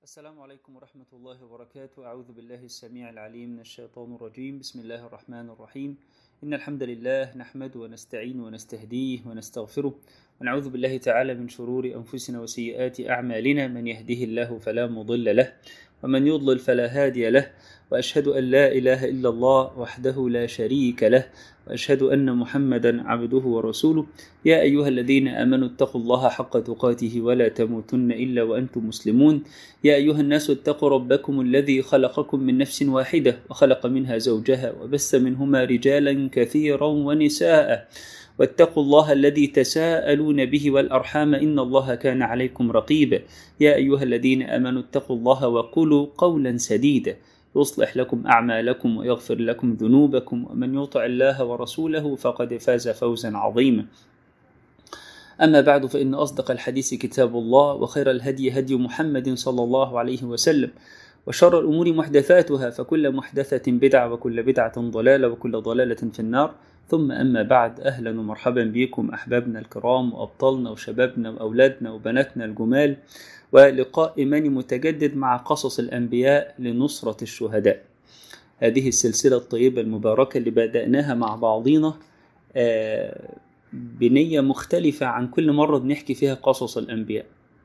السلام عليكم ورحمة الله وبركاته أعوذ بالله السميع العليم من الشيطان الرجيم بسم الله الرحمن الرحيم إن الحمد لله نحمده ونستعين ونستهديه ونستغفره ونعوذ بالله تعالى من شرور أنفسنا وسيئات أعمالنا من يهده الله فلا مضل له ومن يضلل فلا هادي له وأشهد أن لا إله إلا الله وحده لا شريك له وأشهد أن محمدا عبده ورسوله يا أيها الذين آمنوا اتقوا الله حق تقاته ولا تموتن إلا وأنتم مسلمون يا أيها الناس اتقوا ربكم الذي خلقكم من نفس واحدة وخلق منها زوجها وبث منهما رجالا كثيرا ونساء واتقوا الله الذي تساءلون به والأرحام إن الله كان عليكم رقيبا يا أيها الذين آمنوا اتقوا الله وقولوا قولا سديدا يصلح لكم أعمالكم ويغفر لكم ذنوبكم ومن يطع الله ورسوله فقد فاز فوزا عظيما أما بعد فإن أصدق الحديث كتاب الله وخير الهدي هدي محمد صلى الله عليه وسلم وشر الأمور محدثاتها فكل محدثة بدعة وكل بدعة ضلالة وكل ضلالة في النار ثم أما بعد أهلا ومرحبا بكم أحبابنا الكرام وأبطالنا وشبابنا وأولادنا وبناتنا الجمال ولقاء إيماني متجدد مع قصص الأنبياء لنصرة الشهداء هذه السلسلة الطيبة المباركة اللي بدأناها مع بعضينا بنية مختلفة عن كل مرة بنحكي فيها قصص الأنبياء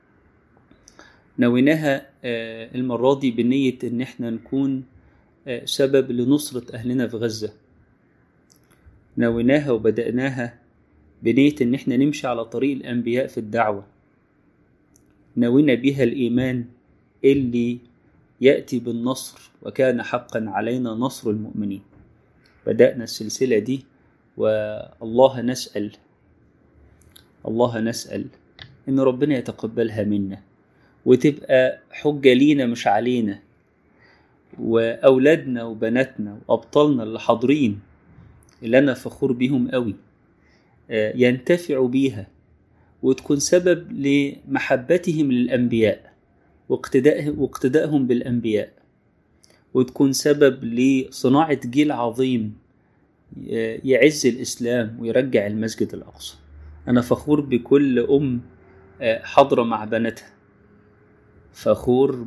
نويناها المرة دي بنية إن احنا نكون سبب لنصرة أهلنا في غزة نويناها وبدأناها بنية إن احنا نمشي على طريق الأنبياء في الدعوة نوينا بها الإيمان اللي يأتي بالنصر وكان حقا علينا نصر المؤمنين بدأنا السلسلة دي والله نسأل الله نسأل إن ربنا يتقبلها منا وتبقى حجة لينا مش علينا وأولادنا وبناتنا وأبطالنا اللي حاضرين اللي أنا فخور بيهم قوي ينتفعوا بيها وتكون سبب لمحبتهم للأنبياء واقتدائهم بالأنبياء وتكون سبب لصناعة جيل عظيم يعز الإسلام ويرجع المسجد الأقصى أنا فخور بكل أم حاضرة مع بناتها فخور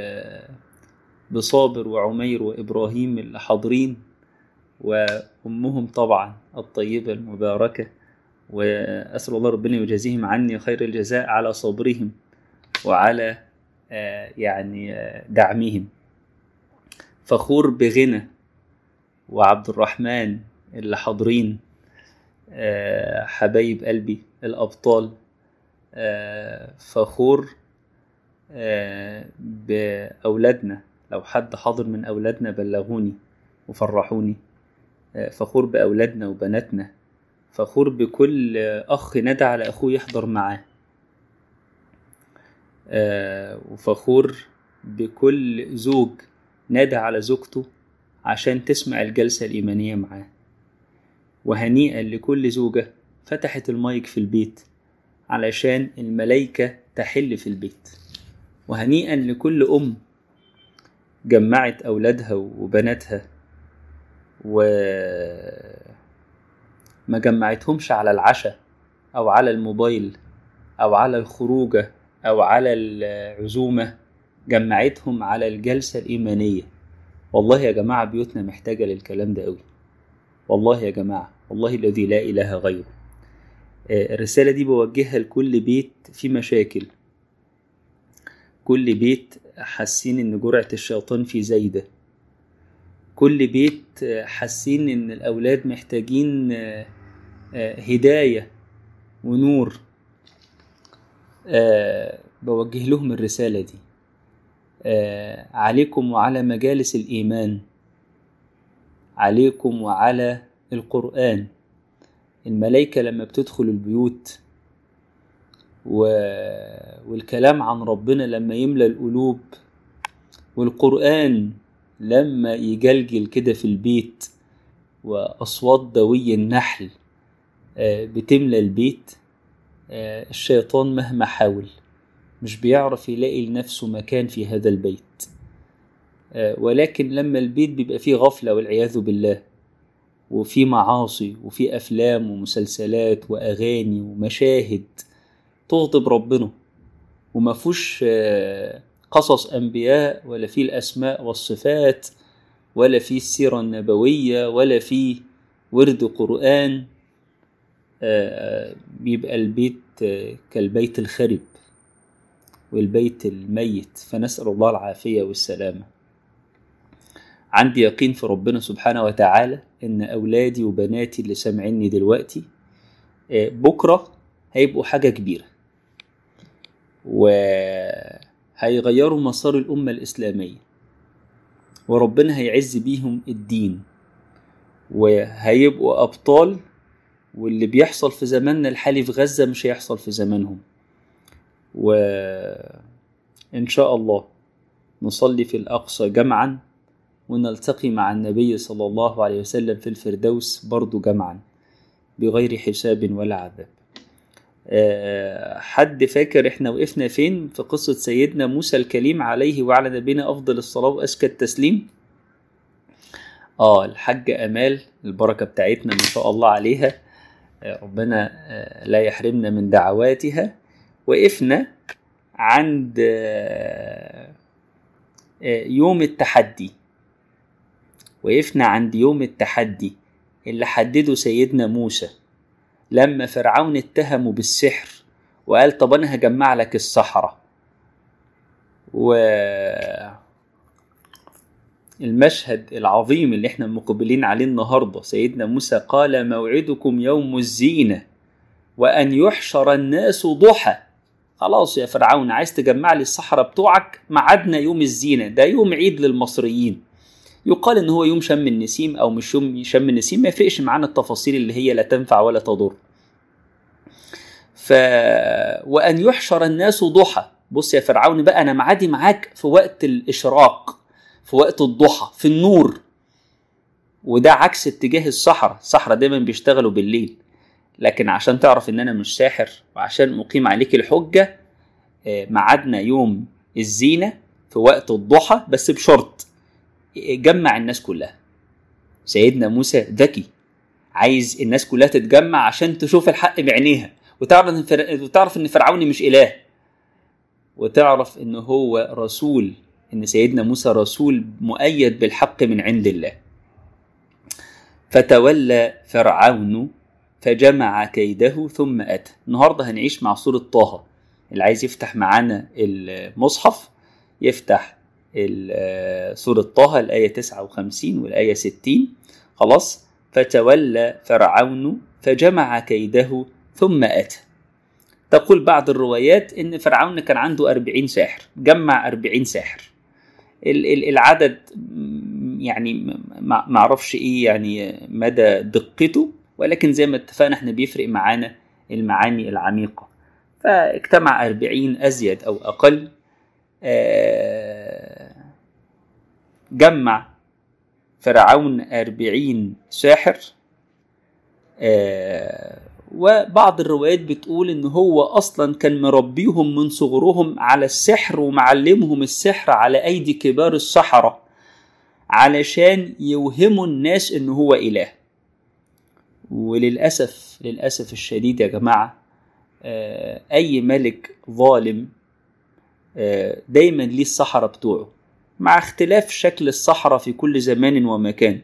بصابر وعمير وإبراهيم اللي حاضرين وأمهم طبعا الطيبة المباركة وأسأل الله ربنا يجازيهم عني خير الجزاء على صبرهم وعلى يعني دعمهم فخور بغنى وعبد الرحمن اللي حاضرين حبايب قلبي الأبطال فخور بأولادنا لو حد حاضر من أولادنا بلغوني وفرحوني فخور بأولادنا وبناتنا فخور بكل أخ ندى على أخوه يحضر معاه وفخور بكل زوج نادى على زوجته عشان تسمع الجلسة الإيمانية معاه وهنيئا لكل زوجة فتحت المايك في البيت علشان الملايكة تحل في البيت وهنيئا لكل أم جمعت أولادها وبناتها و ما جمعتهمش على العشاء أو على الموبايل أو على الخروجة أو على العزومة جمعتهم على الجلسة الإيمانية والله يا جماعة بيوتنا محتاجة للكلام ده قوي والله يا جماعة والله الذي لا إله غيره الرسالة دي بوجهها لكل بيت في مشاكل كل بيت حاسين إن جرعة الشيطان فيه زايدة كل بيت حاسين إن الأولاد محتاجين هداية ونور بوجه لهم الرسالة دي عليكم وعلى مجالس الإيمان عليكم وعلى القرآن الملائكة لما بتدخل البيوت و... والكلام عن ربنا لما يملى القلوب والقرآن لما يجلجل كده في البيت وأصوات دوي النحل بتملى البيت الشيطان مهما حاول مش بيعرف يلاقي لنفسه مكان في هذا البيت ولكن لما البيت بيبقى فيه غفلة والعياذ بالله وفي معاصي وفي أفلام ومسلسلات وأغاني ومشاهد تغضب ربنا وما فيهوش قصص أنبياء ولا فيه الأسماء والصفات ولا فيه السيرة النبوية ولا فيه ورد قرآن آه، بيبقى البيت آه، كالبيت الخرب والبيت الميت فنسأل الله العافية والسلامة عندي يقين في ربنا سبحانه وتعالى إن أولادي وبناتي اللي سامعيني دلوقتي آه، بكرة هيبقوا حاجة كبيرة وهيغيروا مسار الأمة الإسلامية وربنا هيعز بيهم الدين وهيبقوا أبطال واللي بيحصل في زماننا الحالي في غزة مش هيحصل في زمانهم وإن شاء الله نصلي في الأقصى جمعا ونلتقي مع النبي صلى الله عليه وسلم في الفردوس برضو جمعا بغير حساب ولا عذاب آه، حد فاكر احنا وقفنا فين في قصة سيدنا موسى الكليم عليه وعلى نبينا أفضل الصلاة وأزكى التسليم اه الحاجة أمال البركة بتاعتنا ما شاء الله عليها آه، ربنا آه، لا يحرمنا من دعواتها وقفنا عند آه، آه، يوم التحدي وقفنا عند يوم التحدي اللي حدده سيدنا موسى لما فرعون اتهمه بالسحر وقال طب انا هجمع لك الصحراء و المشهد العظيم اللي احنا مقبلين عليه النهارده سيدنا موسى قال موعدكم يوم الزينه وان يحشر الناس ضحى خلاص يا فرعون عايز تجمع لي الصحراء بتوعك ميعادنا يوم الزينه ده يوم عيد للمصريين يقال ان هو يوم شم النسيم او مش يوم شم النسيم ما يفرقش معانا التفاصيل اللي هي لا تنفع ولا تضر ف وان يحشر الناس ضحى بص يا فرعون بقى انا معادي معاك في وقت الاشراق في وقت الضحى في النور وده عكس اتجاه الصحراء الصحراء دايما بيشتغلوا بالليل لكن عشان تعرف ان انا مش ساحر وعشان اقيم عليك الحجه آه، ميعادنا يوم الزينه في وقت الضحى بس بشرط جمع الناس كلها سيدنا موسى ذكي عايز الناس كلها تتجمع عشان تشوف الحق بعينيها وتعرف ان فر... وتعرف ان فرعون مش اله وتعرف ان هو رسول ان سيدنا موسى رسول مؤيد بالحق من عند الله فتولى فرعون فجمع كيده ثم اتى النهارده هنعيش مع سوره طه اللي عايز يفتح معانا المصحف يفتح ال- سورة طه الآية 59 والآية 60 خلاص فتولى فرعون فجمع كيده ثم أتى تقول بعض الروايات إن فرعون كان عنده أربعين ساحر جمع أربعين ساحر ال- ال- العدد م- يعني م- ما ما اعرفش ايه يعني مدى دقته ولكن زي ما اتفقنا احنا بيفرق معانا المعاني العميقة فاجتمع أربعين أزيد أو أقل آه، جمع فرعون أربعين ساحر آه، وبعض الروايات بتقول ان هو اصلا كان مربيهم من صغرهم على السحر ومعلمهم السحر على ايدي كبار السحرة علشان يوهموا الناس ان هو اله وللاسف للاسف الشديد يا جماعه آه، اي ملك ظالم آه، دايما ليه السحرة بتوعه مع اختلاف شكل السحرة في كل زمان ومكان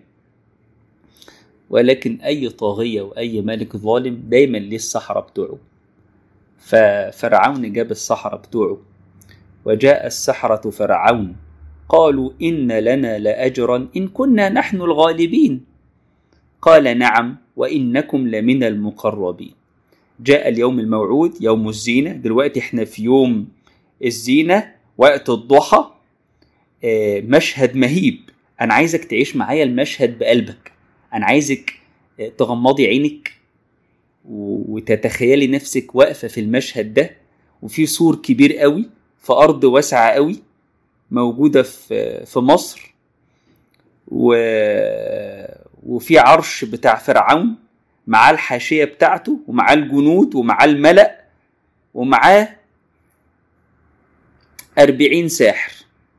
ولكن أي طاغية وأي ملك ظالم دايما ليه السحرة بتوعه ففرعون جاب السحرة بتوعه وجاء السحرة فرعون قالوا إن لنا لأجرا إن كنا نحن الغالبين قال نعم وإنكم لمن المقربين جاء اليوم الموعود يوم الزينة دلوقتي احنا في يوم الزينة وقت الضحى آه، مشهد مهيب أنا عايزك تعيش معايا المشهد بقلبك أنا عايزك آه، تغمضي عينك و- وتتخيلي نفسك واقفة في المشهد ده وفي سور كبير قوي في أرض واسعة قوي موجودة في في مصر و... وفي عرش بتاع فرعون معاه الحاشية بتاعته ومعاه الجنود ومعاه الملأ ومعاه أربعين ساحر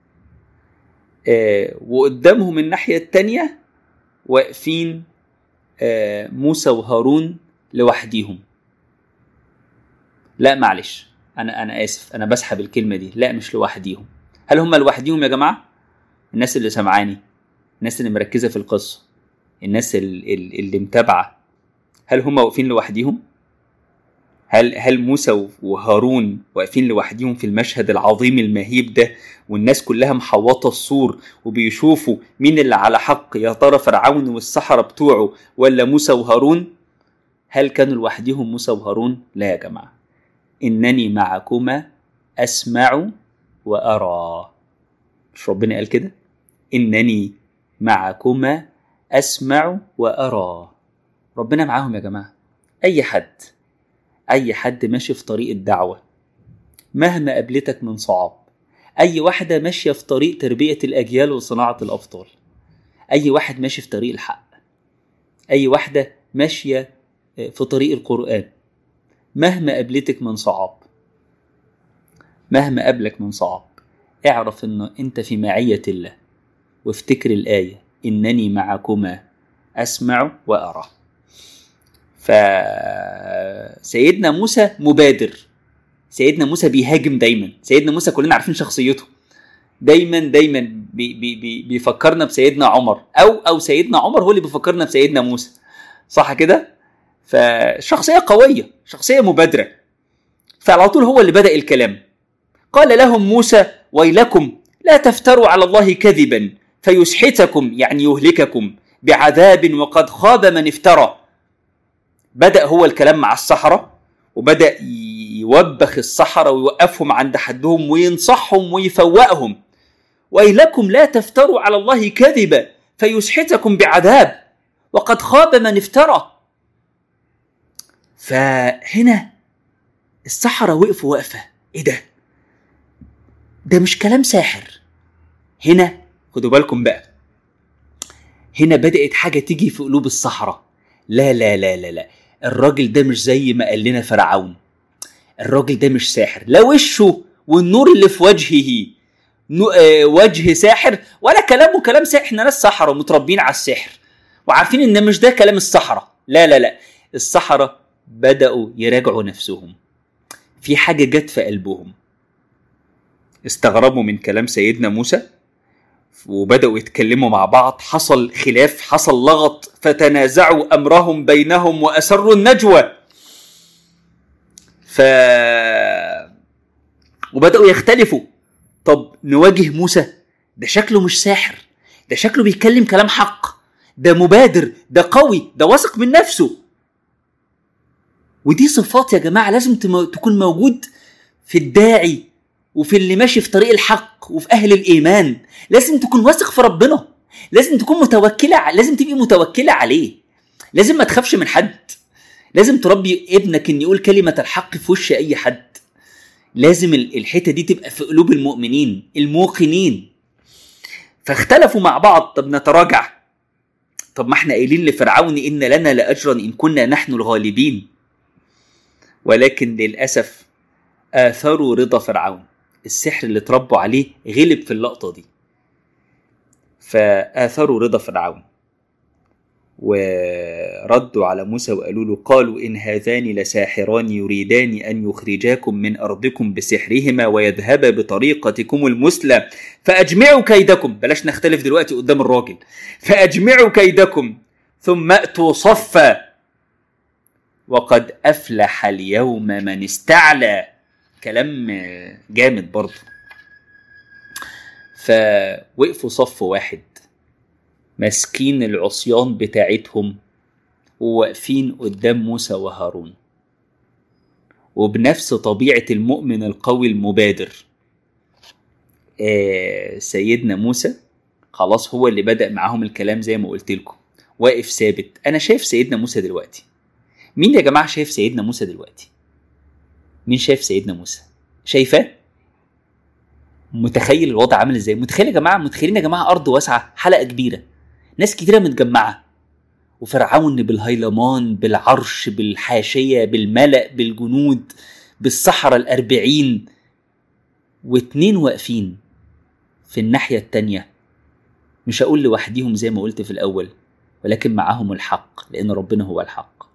آه وقدامهم الناحية التانية واقفين آه موسى وهارون لوحديهم لا معلش أنا أنا آسف أنا بسحب الكلمة دي لا مش لوحديهم هل هم لوحدهم يا جماعه الناس اللي سمعاني الناس اللي مركزه في القصه الناس اللي, اللي متابعه هل هم واقفين لوحدهم هل هل موسى وهارون واقفين لوحدهم في المشهد العظيم المهيب ده والناس كلها محوطه السور وبيشوفوا مين اللي على حق يا ترى فرعون والسحرة بتوعه ولا موسى وهارون هل كانوا لوحدهم موسى وهارون لا يا جماعه انني معكما اسمع وارى مش ربنا قال كده انني معكما اسمع وارى ربنا معاهم يا جماعه اي حد اي حد ماشي في طريق الدعوه مهما قابلتك من صعاب اي واحده ماشيه في طريق تربيه الاجيال وصناعه الابطال اي واحد ماشي في طريق الحق اي واحده ماشيه في طريق القران مهما قابلتك من صعاب مهما قابلك من صعاب اعرف ان انت في معيه الله وافتكر الايه انني معكما اسمع وارى فسيدنا موسى مبادر سيدنا موسى بيهاجم دايما سيدنا موسى كلنا عارفين شخصيته دايما دايما بي بي بي بيفكرنا بسيدنا عمر او او سيدنا عمر هو اللي بيفكرنا بسيدنا موسى صح كده فشخصيه قويه شخصيه مبادره فعلى طول هو اللي بدا الكلام قال لهم موسى ويلكم لا تفتروا على الله كذبا فيسحتكم يعني يهلككم بعذاب وقد خاب من افترى بدأ هو الكلام مع السحرة وبدأ يوبخ السحرة ويوقفهم عند حدهم وينصحهم ويفوقهم ويلكم لا تفتروا على الله كذبا فيسحتكم بعذاب وقد خاب من افترى فهنا السحرة وقفوا وقفة ايه ده ده مش كلام ساحر هنا خدوا بالكم بقى هنا بدأت حاجة تيجي في قلوب السحرة لا لا لا لا لا الراجل ده مش زي ما قال لنا فرعون الراجل ده مش ساحر لا وشه والنور اللي في وجهه نو آه وجه ساحر ولا كلامه كلام ساحر احنا ناس سحرة متربين على السحر وعارفين ان مش ده كلام السحرة لا لا لا السحرة بدأوا يراجعوا نفسهم في حاجة جت في قلبهم استغربوا من كلام سيدنا موسى وبدأوا يتكلموا مع بعض حصل خلاف حصل لغط فتنازعوا أمرهم بينهم وأسروا النجوى ف وبدأوا يختلفوا طب نواجه موسى ده شكله مش ساحر ده شكله بيتكلم كلام حق ده مبادر ده قوي ده واثق من نفسه ودي صفات يا جماعة لازم تكون موجود في الداعي وفي اللي ماشي في طريق الحق وفي اهل الايمان لازم تكون واثق في ربنا لازم تكون متوكله لازم تبقي متوكله عليه لازم ما تخافش من حد لازم تربي ابنك ان يقول كلمه الحق في وش اي حد لازم الحته دي تبقى في قلوب المؤمنين الموقنين فاختلفوا مع بعض طب نتراجع طب ما احنا قايلين لفرعون ان لنا لاجرا ان كنا نحن الغالبين ولكن للاسف اثروا رضا فرعون السحر اللي اتربوا عليه غلب في اللقطة دي فآثروا رضا فرعون وردوا على موسى وقالوا له قالوا إن هذان لساحران يريدان أن يخرجاكم من أرضكم بسحرهما ويذهبا بطريقتكم المثلى فأجمعوا كيدكم بلاش نختلف دلوقتي قدام الراجل فأجمعوا كيدكم ثم أتوا صفا وقد أفلح اليوم من استعلى كلام جامد برضه فوقفوا صف واحد ماسكين العصيان بتاعتهم وواقفين قدام موسى وهارون وبنفس طبيعة المؤمن القوي المبادر آه سيدنا موسى خلاص هو اللي بدأ معاهم الكلام زي ما قلت لكم واقف ثابت أنا شايف سيدنا موسى دلوقتي مين يا جماعة شايف سيدنا موسى دلوقتي مين شايف سيدنا موسى شايفاه متخيل الوضع عامل ازاي متخيل يا جماعه متخيلين يا جماعه ارض واسعه حلقه كبيره ناس كتيره متجمعه وفرعون بالهيلمان بالعرش بالحاشيه بالملأ بالجنود بالصحراء الأربعين واتنين واقفين في الناحية التانية مش هقول لوحديهم زي ما قلت في الأول ولكن معاهم الحق لأن ربنا هو الحق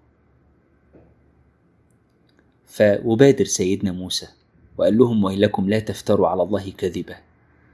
فوبادر سيدنا موسى وقال لهم ويلكم لا تفتروا على الله كذبا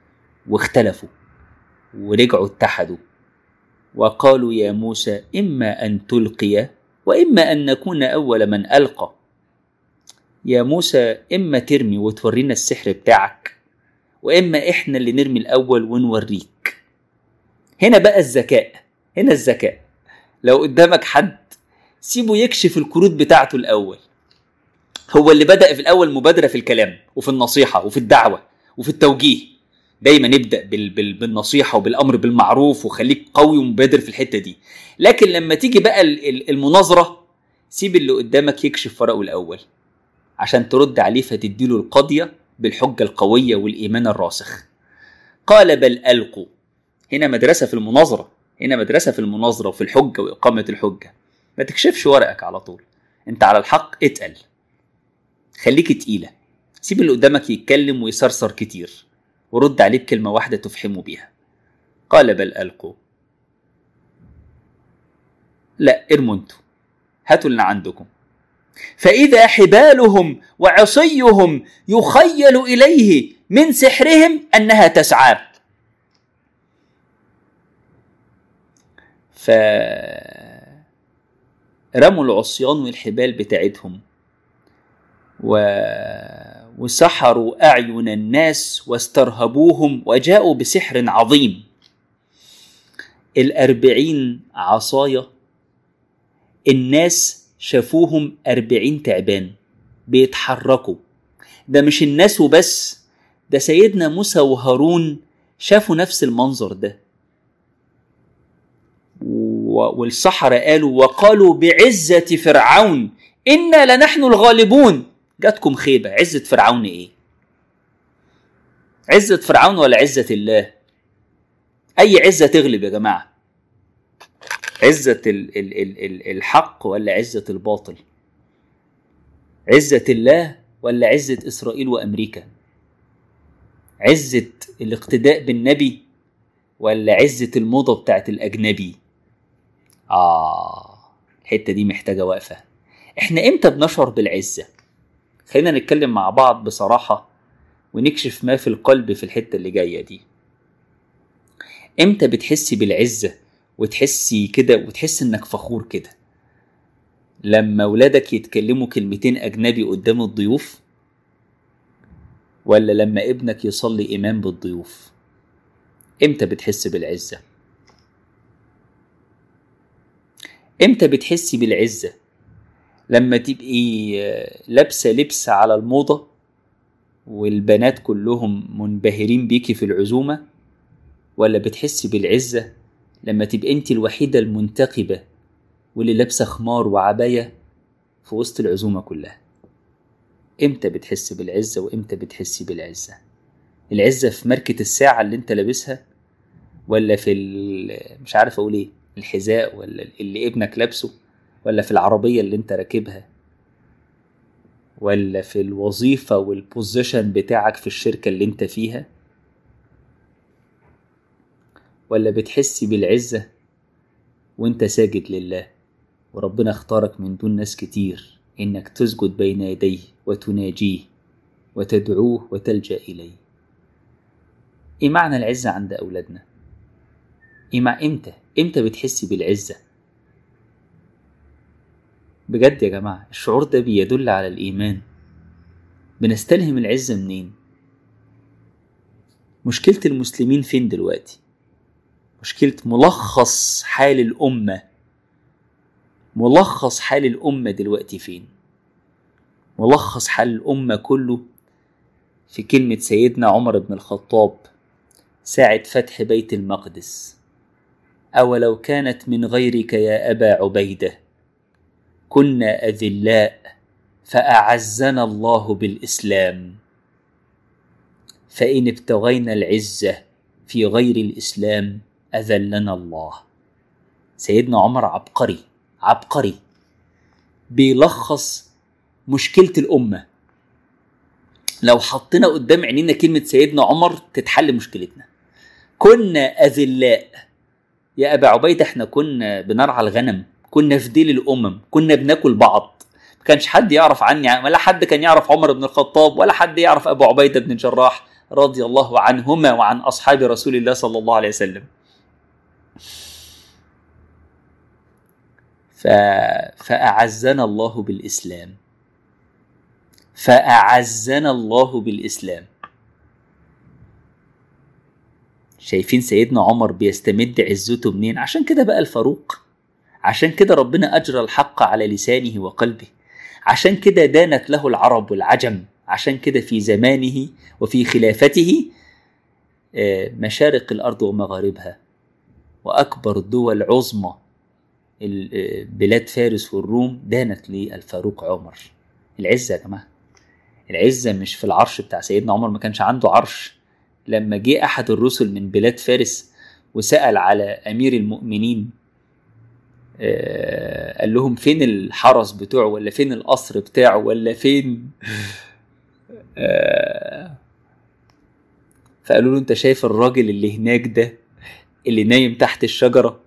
واختلفوا ورجعوا اتحدوا وقالوا يا موسى إما أن تلقي وإما أن نكون أول من ألقى يا موسى إما ترمي وتورينا السحر بتاعك وإما إحنا اللي نرمي الأول ونوريك هنا بقى الذكاء هنا الذكاء لو قدامك حد سيبه يكشف الكروت بتاعته الأول هو اللي بدأ في الأول مبادرة في الكلام وفي النصيحة وفي الدعوة وفي التوجيه دايما نبدأ بال بال بالنصيحة وبالأمر بالمعروف وخليك قوي ومبادر في الحتة دي لكن لما تيجي بقى المناظرة سيب اللي قدامك يكشف ورقه الأول عشان ترد عليه فتديله القضية بالحجة القوية والإيمان الراسخ قال بل ألقوا هنا مدرسة في المناظرة هنا مدرسة في المناظرة وفي الحجة وإقامة الحجة ما تكشفش ورقك على طول انت على الحق اتقل خليك تقيلة سيب اللي قدامك يتكلم ويصرصر كتير ورد عليه بكلمة واحدة تفهمه بيها قال بل ألقوا لا ارموا انتوا هاتوا اللي عندكم فإذا حبالهم وعصيهم يخيل إليه من سحرهم أنها تسعى ف رموا العصيان والحبال بتاعتهم و... وسحروا أعين الناس واسترهبوهم وجاءوا بسحر عظيم الأربعين عصاية الناس شافوهم أربعين تعبان بيتحركوا ده مش الناس وبس ده سيدنا موسى وهارون شافوا نفس المنظر ده والسحرة قالوا وقالوا بعزة فرعون إنا لنحن الغالبون جاتكم خيبة عزة فرعون إيه عزة فرعون ولا عزة الله أي عزة تغلب يا جماعة عزة ال ال ال ال الحق ولا عزة الباطل عزة الله ولا عزة إسرائيل وأمريكا عزة الاقتداء بالنبي ولا عزة الموضة بتاعت الأجنبي آه الحتة دي محتاجة وقفة إحنا إمتى بنشعر بالعزة؟ خلينا نتكلم مع بعض بصراحة ونكشف ما في القلب في الحتة اللي جاية دي إمتى بتحسي بالعزة وتحسي كده وتحس إنك فخور كده لما ولادك يتكلموا كلمتين أجنبي قدام الضيوف ولا لما ابنك يصلي إمام بالضيوف إمتى بتحس بالعزة؟ امتى بتحسي بالعزة لما تبقي لابسة لبس على الموضة والبنات كلهم منبهرين بيكي في العزومة ولا بتحسي بالعزة لما تبقي انت الوحيدة المنتقبة واللي لابسة خمار وعباية في وسط العزومة كلها امتى بتحسي بالعزة وامتى بتحسي بالعزة العزة في ماركة الساعة اللي انت لابسها ولا في مش عارف اقول ايه الحذاء ولا اللي ابنك لابسه ولا في العربية اللي انت راكبها ولا في الوظيفة والبوزيشن بتاعك في الشركة اللي انت فيها ولا بتحسي بالعزة وانت ساجد لله وربنا اختارك من دون ناس كتير انك تسجد بين يديه وتناجيه وتدعوه وتلجأ إليه ايه معنى العزة عند أولادنا ايه مع امتى امتى بتحسي بالعزة بجد يا جماعة الشعور ده بيدل على الإيمان بنستلهم العزة منين مشكلة المسلمين فين دلوقتي مشكلة ملخص حال الأمة ملخص حال الأمة دلوقتي فين ملخص حال الأمة كله في كلمة سيدنا عمر بن الخطاب ساعة فتح بيت المقدس أولو كانت من غيرك يا أبا عبيدة كنا أذلاء فأعزنا الله بالإسلام فإن ابتغينا العزة في غير الإسلام أذلنا الله سيدنا عمر عبقري عبقري بيلخص مشكلة الأمة لو حطينا قدام عينينا كلمة سيدنا عمر تتحل مشكلتنا كنا أذلاء يا أبا عبيدة احنا كنا بنرعى الغنم كنا في ديل الأمم كنا بناكل بعض ما كانش حد يعرف عني ولا حد كان يعرف عمر بن الخطاب ولا حد يعرف أبو عبيدة بن الجراح رضي الله عنهما وعن أصحاب رسول الله صلى الله عليه وسلم ف... فأعزنا الله بالإسلام فأعزنا الله بالإسلام شايفين سيدنا عمر بيستمد عزته منين عشان كده بقى الفاروق عشان كده ربنا أجرى الحق على لسانه وقلبه عشان كده دانت له العرب والعجم عشان كده في زمانه وفي خلافته مشارق الأرض ومغاربها وأكبر الدول عظمى بلاد فارس والروم دانت للفاروق عمر العزة يا جماعة العزة مش في العرش بتاع سيدنا عمر ما كانش عنده عرش لما جه أحد الرسل من بلاد فارس وسأل على أمير المؤمنين آه قال لهم فين الحرس بتوعه ولا فين القصر بتاعه ولا فين آه فقالوا له انت شايف الراجل اللي هناك ده اللي نايم تحت الشجره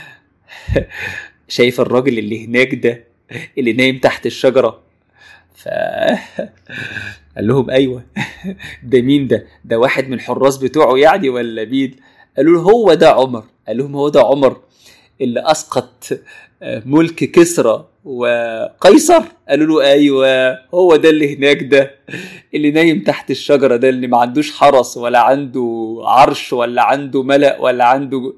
شايف الراجل اللي هناك ده اللي نايم تحت الشجره ف قال لهم ايوه ده مين ده ده واحد من الحراس بتوعه يعني ولا مين قالوا له هو ده عمر قال لهم هو ده عمر اللي اسقط ملك كسرى وقيصر قالوا له ايوه هو ده اللي هناك ده اللي نايم تحت الشجره ده اللي ما عندوش حرس ولا عنده عرش ولا عنده ملأ ولا عنده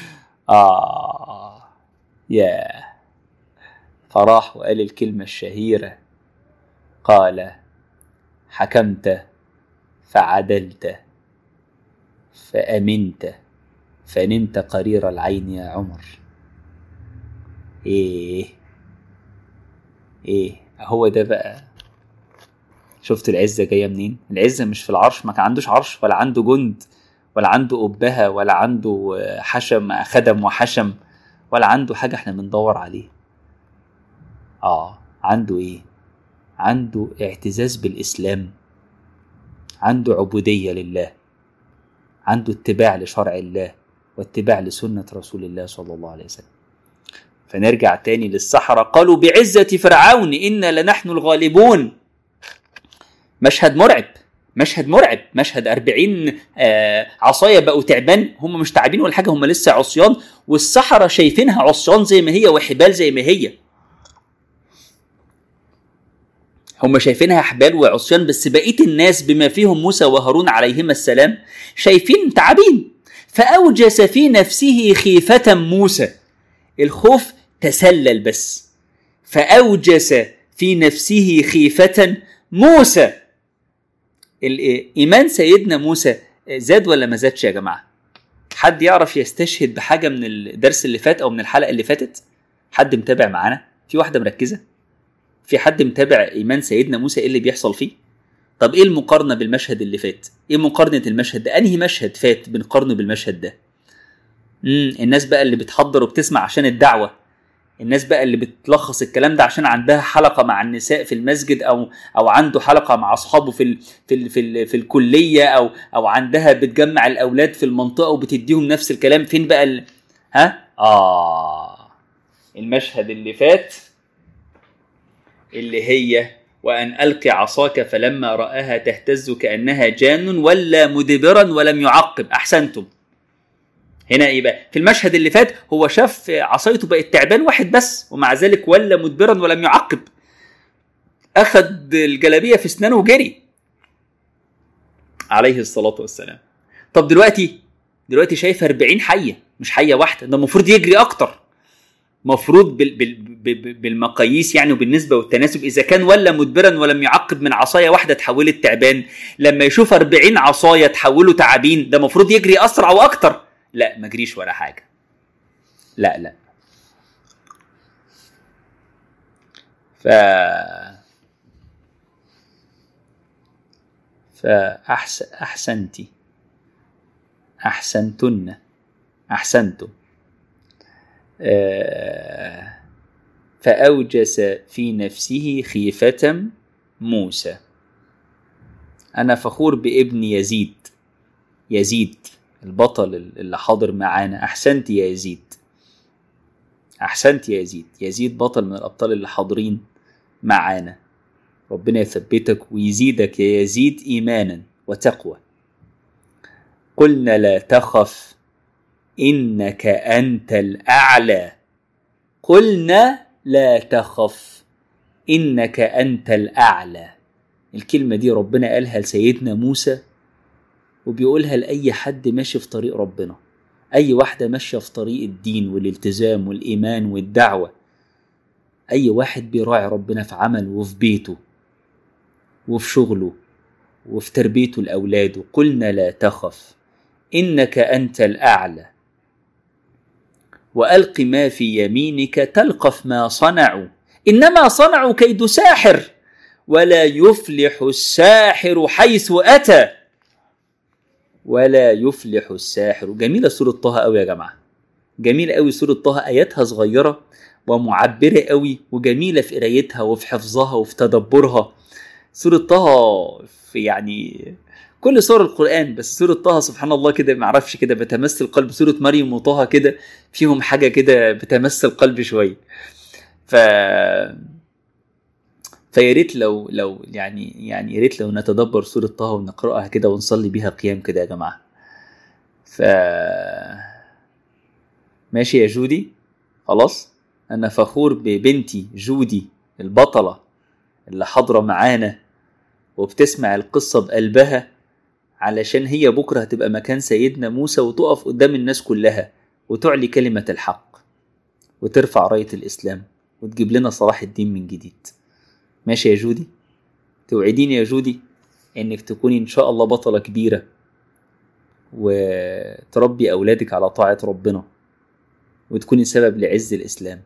اه يا فراح وقال الكلمه الشهيره قال حكمت فعدلت فامنت فنمت قرير العين يا عمر ايه ايه هو ده بقى شفت العزة جاية منين العزة مش في العرش ما كان عندوش عرش ولا عنده جند ولا عنده أبهة ولا عنده حشم خدم وحشم ولا عنده حاجة احنا بندور عليه اه عنده ايه عنده اعتزاز بالإسلام عنده عبودية لله عنده اتباع لشرع الله واتباع لسنة رسول الله صلى الله عليه وسلم فنرجع تاني للسحرة قالوا بعزة فرعون إنا لنحن الغالبون مشهد مرعب مشهد مرعب مشهد أربعين آه عصاية بقوا تعبان هم مش تعبين ولا حاجة هم لسه عصيان والسحرة شايفينها عصيان زي ما هي وحبال زي ما هي هم شايفينها حبال وعصيان بس بقية الناس بما فيهم موسى وهارون عليهما السلام شايفين تعابين فأوجس في نفسه خيفة موسى الخوف تسلل بس فأوجس في نفسه خيفة موسى إيمان سيدنا موسى زاد ولا ما زادش يا جماعة حد يعرف يستشهد بحاجة من الدرس اللي فات أو من الحلقة اللي فاتت حد متابع معانا في واحدة مركزة في حد متابع إيمان سيدنا موسى إيه اللي بيحصل فيه طب إيه المقارنة بالمشهد اللي فات إيه مقارنة المشهد ده أنهي مشهد فات بنقارنه بالمشهد ده امم الناس بقى اللي بتحضر وبتسمع عشان الدعوه الناس بقى اللي بتلخص الكلام ده عشان عندها حلقه مع النساء في المسجد او او عنده حلقه مع اصحابه في ال في ال في, ال في الكليه او او عندها بتجمع الاولاد في المنطقه وبتديهم نفس الكلام فين بقى ال... ها اه المشهد اللي فات اللي هي وأن ألقي عصاك فلما رآها تهتز كأنها جان ولا مدبرا ولم يعقب أحسنتم هنا ايه بقى في المشهد اللي فات هو شاف عصايته بقت تعبان واحد بس ومع ذلك ولا مدبرا ولم يعقب اخذ الجلابيه في اسنانه وجري عليه الصلاه والسلام طب دلوقتي دلوقتي شايف 40 حيه مش حيه واحده ده المفروض يجري اكتر مفروض بال بال بالمقاييس يعني وبالنسبه والتناسب اذا كان ولا مدبرا ولم يعقب من عصايه واحده تحولت تعبان لما يشوف 40 عصايه تحولوا تعابين ده المفروض يجري اسرع واكتر لا ما جريش ولا حاجه لا لا ف فأحسن أحسنتي أحسنتن أحسنتم آه فأوجس في نفسه خيفة موسى أنا فخور بابن يزيد يزيد البطل اللي حاضر معانا أحسنت يا يزيد أحسنت يا يزيد يزيد بطل من الأبطال اللي حاضرين معانا ربنا يثبتك ويزيدك يا يزيد إيمانا وتقوى قلنا لا تخف إنك أنت الأعلى قلنا لا تخف إنك أنت الأعلى الكلمة دي ربنا قالها لسيدنا موسى وبيقولها لأي حد ماشي في طريق ربنا أي واحدة ماشية في طريق الدين والالتزام والإيمان والدعوة أي واحد بيراعي ربنا في عمله وفي بيته وفي شغله وفي تربيته لأولاده قلنا لا تخف إنك أنت الأعلى وألق ما في يمينك تلقف ما صنعوا إنما صنعوا كيد ساحر ولا يفلح الساحر حيث أتى ولا يفلح الساحر جميلة سورة طه قوي يا جماعة جميلة قوي سورة طه آياتها صغيرة ومعبرة قوي وجميلة في قرايتها وفي حفظها وفي تدبرها سورة طه في يعني كل سور القرآن بس سورة طه سبحان الله كده معرفش كده بتمس القلب سورة مريم وطه كده فيهم حاجة كده بتمس القلب شوية ف فيا ريت لو لو يعني يعني يا ريت لو نتدبر سورة طه ونقرأها كده ونصلي بيها قيام كده يا جماعة ف ماشي يا جودي خلاص أنا فخور ببنتي جودي البطلة اللي حاضرة معانا وبتسمع القصة بقلبها علشان هي بكرة هتبقى مكان سيدنا موسى وتقف قدام الناس كلها وتعلي كلمة الحق وترفع راية الإسلام وتجيب لنا صلاح الدين من جديد ماشي يا جودي توعديني يا جودي انك تكوني ان شاء الله بطلة كبيرة وتربي اولادك على طاعة ربنا وتكوني سبب لعز الاسلام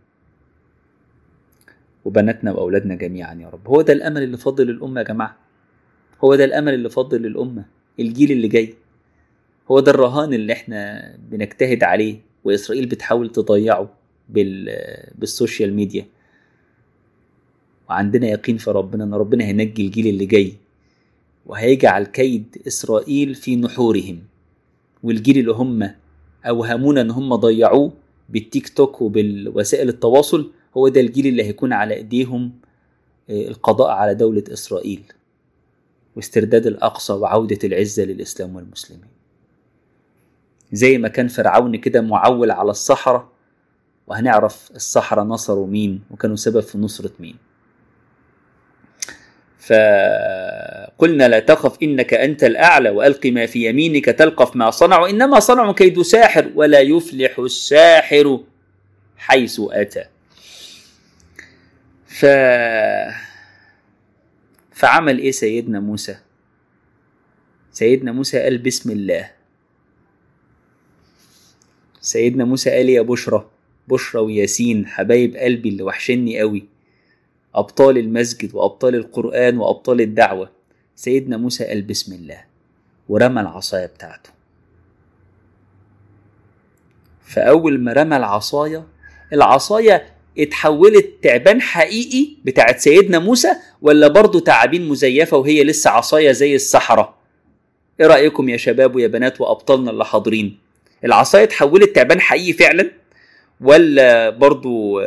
وبناتنا واولادنا جميعا يا رب هو ده الامل اللي فاضل للامه يا جماعه هو ده الامل اللي فاضل للامه الجيل اللي جاي هو ده الرهان اللي احنا بنجتهد عليه واسرائيل بتحاول تضيعه بال بالسوشيال ميديا وعندنا يقين في ربنا ان ربنا هينجي الجيل اللي جاي وهيجعل كيد اسرائيل في نحورهم والجيل اللي هم اوهمونا ان هم ضيعوه بالتيك توك وبالوسائل التواصل هو ده الجيل اللي هيكون على ايديهم القضاء على دولة اسرائيل واسترداد الاقصى وعودة العزة للاسلام والمسلمين زي ما كان فرعون كده معول على الصحراء وهنعرف الصحراء نصروا مين وكانوا سبب في نصرة مين فقلنا لا تخف إنك أنت الأعلى وألق ما في يمينك تلقف ما صنعوا إنما صنعوا كيد ساحر ولا يفلح الساحر حيث أتى ف فعمل إيه سيدنا موسى سيدنا موسى قال بسم الله سيدنا موسى قال يا بشرى بشرى وياسين حبايب قلبي اللي وحشني قوي أبطال المسجد وأبطال القرآن وأبطال الدعوة سيدنا موسى قال بسم الله ورمى العصاية بتاعته فأول ما رمى العصاية العصاية اتحولت تعبان حقيقي بتاعت سيدنا موسى ولا برضه تعابين مزيفة وهي لسه عصاية زي الصحراء ايه رأيكم يا شباب ويا بنات وأبطالنا اللي حاضرين العصاية اتحولت تعبان حقيقي فعلا ولا برضو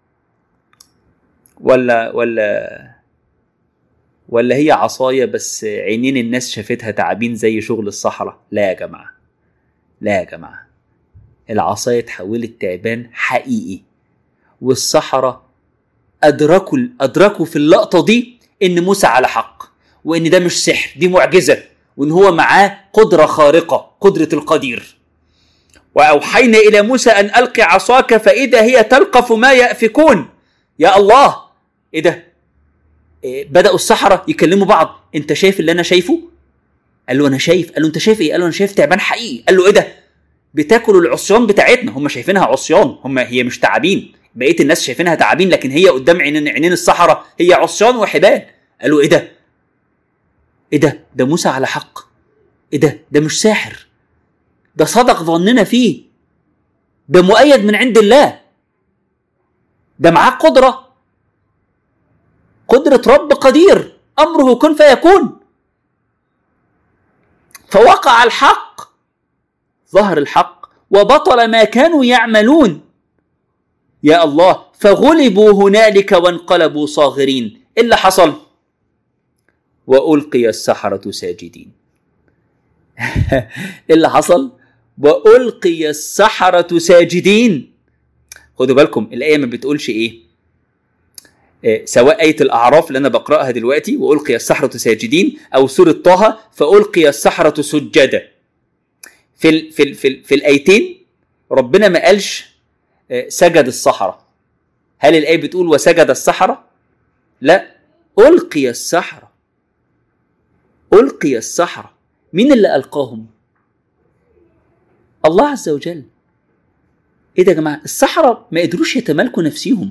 ولا ولا ولا هي عصاية بس عينين الناس شافتها تعابين زي شغل الصحراء لا يا جماعة لا يا جماعة العصاية اتحولت تعبان حقيقي والصحراء أدركوا أدركوا في اللقطة دي إن موسى على حق وإن ده مش سحر دي معجزة وإن هو معاه قدرة خارقة قدرة القدير وأوحينا إلى موسى أن ألقي عصاك فإذا هي تلقف ما يأفكون يا الله إيه ده إيه بدأوا السحرة يكلموا بعض أنت شايف اللي أنا شايفه قال له أنا شايف قال له أنت شايف إيه قال له أنا شايف تعبان حقيقي قال له إيه ده بتاكلوا العصيان بتاعتنا هم شايفينها عصيان هم هي مش تعابين بقيه الناس شايفينها تعابين لكن هي قدام عينين عينين الصحراء هي عصيان وحبال قالوا ايه ده ايه ده ده موسى على حق ايه ده ده مش ساحر ده صدق ظننا فيه ده مؤيد من عند الله ده معاه قدرة قدرة رب قدير أمره كن فيكون فوقع الحق ظهر الحق وبطل ما كانوا يعملون يا الله فغلبوا هنالك وانقلبوا صاغرين اللي حصل وألقي السحرة ساجدين ايه اللي حصل والقي السحره ساجدين خدوا بالكم الايه ما بتقولش ايه آه، سواء آية الأعراف اللي أنا بقرأها دلوقتي وألقي السحرة ساجدين أو سورة طه فألقي السحرة سجدا في ال في ال في, ال في الآيتين ربنا ما قالش آه، سجد السحرة هل الآية بتقول وسجد السحرة؟ لا ألقي السحرة ألقي السحرة مين اللي ألقاهم؟ الله عز وجل ايه ده يا جماعه السحرة ما قدروش يتمالكوا نفسيهم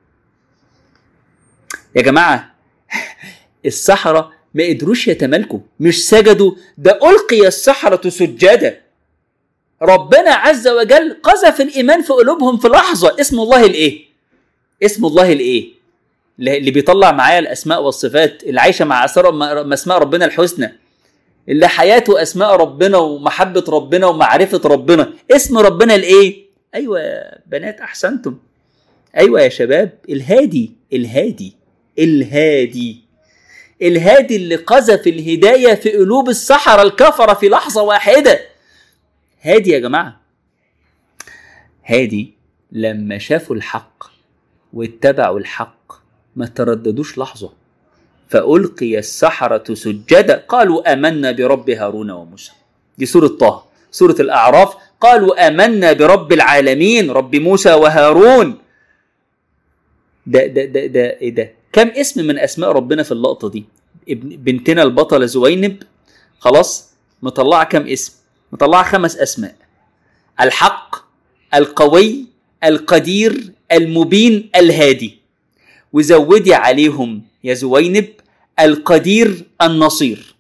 يا جماعه السحرة ما قدروش يتمالكوا مش سجدوا ده ألقي السحرة سجدا ربنا عز وجل قذف الإيمان في قلوبهم في لحظة اسم الله الإيه؟ اسم الله الإيه؟ اللي بيطلع معايا الأسماء والصفات اللي عايشة مع أسرار أسماء ربنا الحسنى اللي حياته أسماء ربنا ومحبة ربنا ومعرفة ربنا اسم ربنا الإيه؟ أيوة يا بنات أحسنتم أيوة يا شباب الهادي الهادي الهادي الهادي اللي قذف الهداية في قلوب السحرة الكفرة في لحظة واحدة هادي يا جماعة هادي لما شافوا الحق واتبعوا الحق ما ترددوش لحظة فألقي السحرة سجدا قالوا آمنا برب هارون وموسى دي سورة طه سورة الأعراف قالوا آمنا برب العالمين رب موسى وهارون ده ده ده ده ايه ده كم اسم من اسماء ربنا في اللقطه دي بنتنا البطله زوينب خلاص مطلعه كم اسم مطلعه خمس اسماء الحق القوي القدير المبين الهادي وزودي عليهم يا زوينب القدير النصير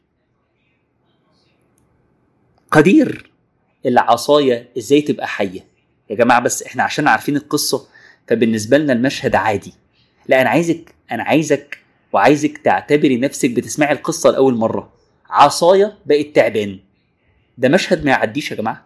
قدير العصايه ازاي تبقى حيه يا جماعه بس احنا عشان عارفين القصه فبالنسبه لنا المشهد عادي لا انا عايزك انا عايزك وعايزك تعتبري نفسك بتسمعي القصه لاول مره عصايه بقت تعبان ده مشهد ما يعديش يا جماعه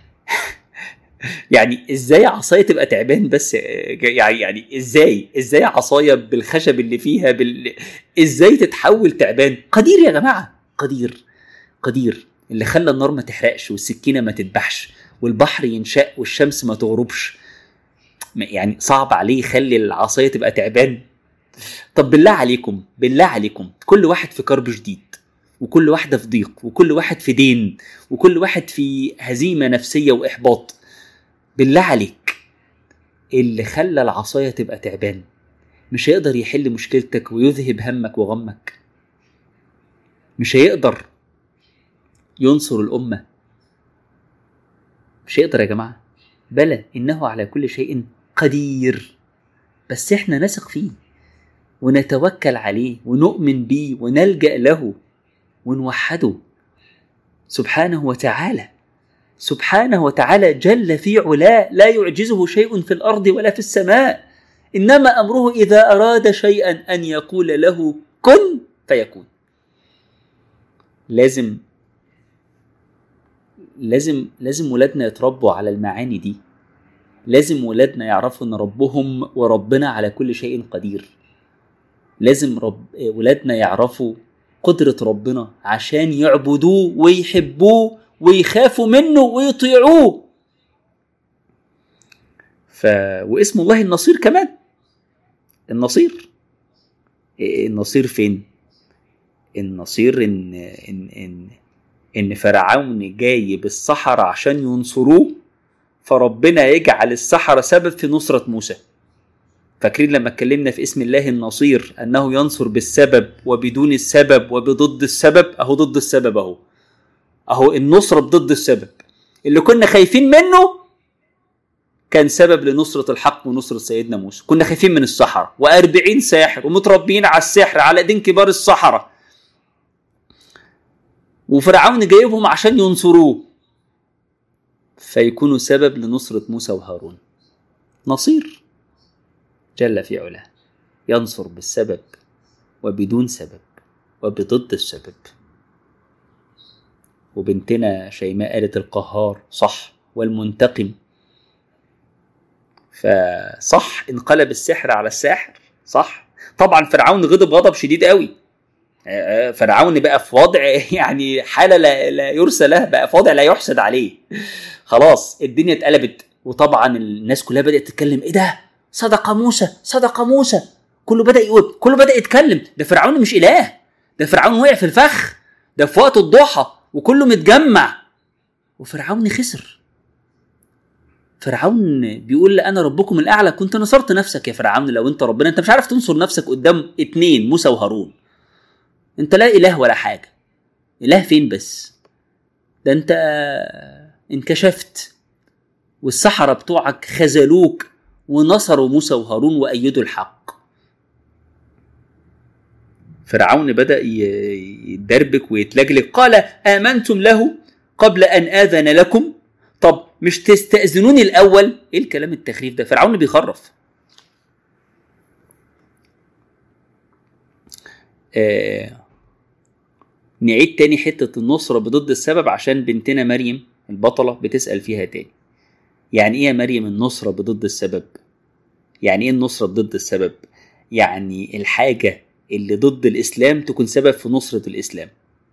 يعني ازاي عصايه تبقى تعبان بس يعني يعني ازاي ازاي عصايه بالخشب اللي فيها بال... ازاي تتحول تعبان قدير يا جماعه قدير قدير اللي خلى النار ما تحرقش والسكينه ما تذبحش والبحر ينشق والشمس ما تغربش يعني صعب عليه يخلي العصايه تبقى تعبان طب بالله عليكم بالله عليكم كل واحد في كرب جديد وكل واحدة في ضيق وكل واحد في دين وكل واحد في هزيمة نفسية وإحباط بالله عليك اللي خلى العصاية تبقى تعبان مش هيقدر يحل مشكلتك ويذهب همك وغمك مش هيقدر ينصر الأمة مش هيقدر يا جماعة بلى إنه على كل شيء قدير بس إحنا نثق فيه ونتوكل عليه ونؤمن بيه ونلجأ له ونوحده سبحانه وتعالى سبحانه وتعالى جل في علاه لا يعجزه شيء في الارض ولا في السماء انما امره اذا اراد شيئا ان يقول له كن فيكون لازم لازم لازم ولادنا يتربوا على المعاني دي لازم ولادنا يعرفوا ان ربهم وربنا على كل شيء قدير لازم رب ولادنا يعرفوا قدرة ربنا عشان يعبدوه ويحبوه ويخافوا منه ويطيعوه ف... واسم الله النصير كمان النصير النصير فين النصير ان ان ان ان فرعون جاي بالسحرة عشان ينصروه فربنا يجعل السحرة سبب في نصرة موسى فاكرين لما اتكلمنا في اسم الله النصير انه ينصر بالسبب وبدون السبب وبضد السبب اهو ضد السبب اهو اهو النصرة ضد السبب اللي كنا خايفين منه كان سبب لنصرة الحق ونصرة سيدنا موسى كنا خايفين من السحرة وأربعين ساحر ومتربيين على السحر على دين كبار السحرة وفرعون جايبهم عشان ينصروه فيكونوا سبب لنصرة موسى وهارون نصير جل في علاه ينصر بالسبب وبدون سبب وبضد السبب وبنتنا شيماء قالت القهار صح والمنتقم فصح انقلب السحر على الساحر صح طبعا فرعون غضب غضب شديد قوي فرعون بقى في وضع يعني حاله لا, لا يرسى له بقى في وضع لا يحسد عليه خلاص الدنيا اتقلبت وطبعا الناس كلها بدات تتكلم ايه ده صدق موسى صدق موسى كله بدا يقول كله بدا يتكلم ده فرعون مش اله ده فرعون وقع في الفخ ده في وقت الضحى وكله متجمع وفرعون خسر فرعون بيقول انا ربكم الاعلى كنت نصرت نفسك يا فرعون لو انت ربنا انت مش عارف تنصر نفسك قدام اتنين موسى وهارون انت لا اله ولا حاجه اله فين بس ده انت انكشفت والسحرة بتوعك خذلوك ونصروا موسى وهارون وأيدوا الحق فرعون بدأ يدربك ويتلجلج قال آمنتم له قبل أن آذن لكم طب مش تستأذنوني الأول إيه الكلام التخريف ده فرعون بيخرف آه نعيد تاني حتة النصرة بضد السبب عشان بنتنا مريم البطلة بتسأل فيها تاني يعني ايه يا مريم النصرة بضد السبب يعني ايه النصرة بضد السبب يعني الحاجة اللي ضد الإسلام تكون سبب في نصرة الإسلام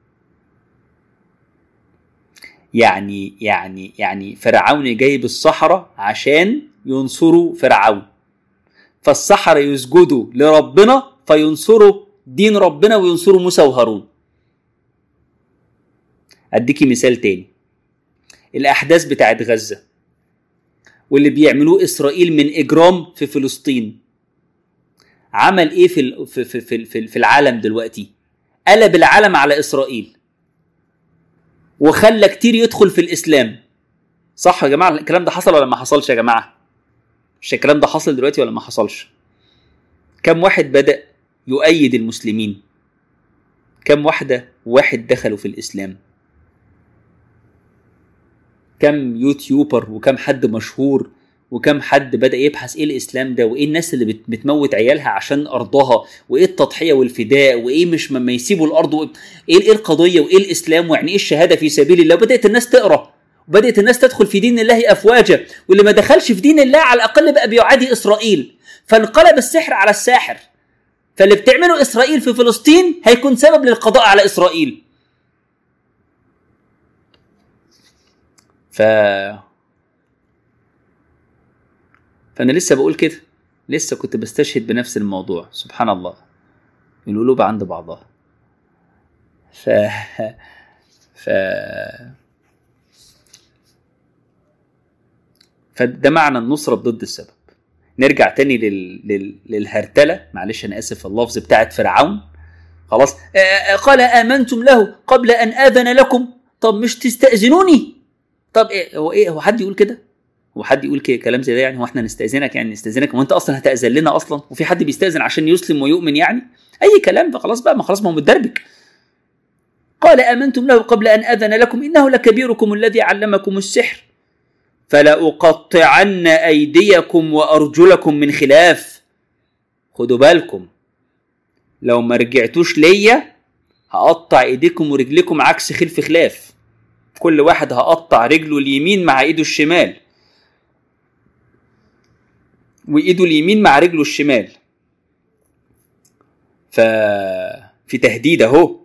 يعني يعني يعني فرعون جايب الصحراء عشان ينصروا فرعون فالسحرة يسجدوا لربنا فينصروا دين ربنا وينصروا موسى وهارون اديكي مثال تاني الاحداث بتاعت غزه واللي بيعملوه اسرائيل من اجرام في فلسطين عمل ايه في في في في, في العالم دلوقتي قلب العالم على اسرائيل وخلى كتير يدخل في الاسلام صح يا جماعه الكلام ده حصل ولا ما حصلش يا جماعه مش الكلام ده حصل دلوقتي ولا ما حصلش كم واحد بدا يؤيد المسلمين كم واحده واحد دخلوا في الاسلام كم يوتيوبر وكم حد مشهور وكم حد بدا يبحث ايه الاسلام ده وايه الناس اللي بتموت عيالها عشان ارضها وايه التضحيه والفداء وايه مش ما يسيبوا الارض ايه ايه القضيه وايه الاسلام ويعني ايه الشهاده في سبيل الله وبدات الناس تقرا وبدات الناس تدخل في دين الله افواجا واللي ما دخلش في دين الله على الاقل بقى بيعادي اسرائيل فانقلب السحر على الساحر فاللي بتعمله اسرائيل في فلسطين هيكون سبب للقضاء على اسرائيل ف فانا لسه بقول كده لسه كنت بستشهد بنفس الموضوع سبحان الله القلوب عند بعضها ف ف فده معنى النصرة ضد السبب نرجع تاني لل... لل... للهرتلة معلش أنا آسف اللفظ بتاعت فرعون خلاص آه قال آمنتم له قبل أن آذن لكم طب مش تستأذنوني طب إيه هو إيه هو حد يقول كده هو حد يقول كده كلام زي ده يعني هو احنا نستأذنك يعني نستأذنك وانت اصلا هتأذن لنا اصلا وفي حد بيستأذن عشان يسلم ويؤمن يعني اي كلام فخلاص بقى ما خلاص ما هو متدربك قال آمنتم له قبل أن أذن لكم إنه لكبيركم الذي علمكم السحر فلأقطعن أيديكم وأرجلكم من خلاف خدوا بالكم لو ما رجعتوش ليا هقطع ايديكم ورجلكم عكس خلف خلاف كل واحد هقطع رجله اليمين مع ايده الشمال وايده اليمين مع رجله الشمال ف في تهديد اهو